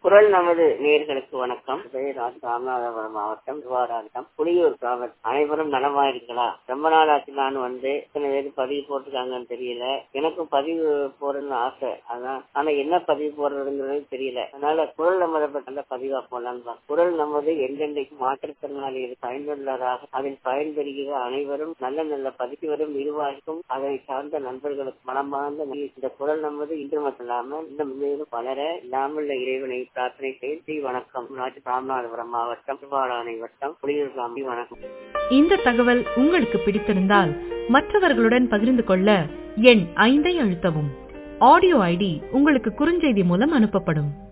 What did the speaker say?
குரல் நமது நேர்களுக்கு வணக்கம் பெயர் ராமநாதபுரம் மாவட்டம் திருவாரூரம் புலியூர் கிராமம் அனைவரும் நலமாயிருக்கலாம் ரொம்ப நாள் ஆச்சு நான் வந்து இத்தனை பேர் பதிவு போட்டிருக்காங்கன்னு தெரியல எனக்கும் பதிவு போடணும்னு ஆசை அதான் ஆனா என்ன பதிவு போடுறதுங்கிறது தெரியல அதனால குரல் நமதை பற்றி நல்ல பதிவா போடலான்னு தான். குரல் நமது எந்தெந்தைக்கு மாற்றுத்திறனாளிகள் பயனுள்ளதாக அதில் பயன்பெறுகிற அனைவரும் நல்ல நல்ல பதிவுவரும் நிர்வாகிக்கும் அதை சார்ந்த நண்பர்களுக்கு மனமார்ந்த நன்றி. இந்த குரல் நமது இன்று மட்டும் இல்லாம இன்னும் மேலும் வளர இல்லாமல் இறைவனை பிரார்த்தனை செய்து வணக்கம் ராஜ ராமநாதபுரம் மாவட்டம் திருவாராணை வட்டம் புலியூர் சாமி வணக்கம் இந்த தகவல் உங்களுக்கு பிடித்திருந்தால் மற்றவர்களுடன் பகிர்ந்து கொள்ள எண் ஐந்தை அழுத்தவும் ஆடியோ ஐடி உங்களுக்கு குறுஞ்செய்தி மூலம் அனுப்பப்படும்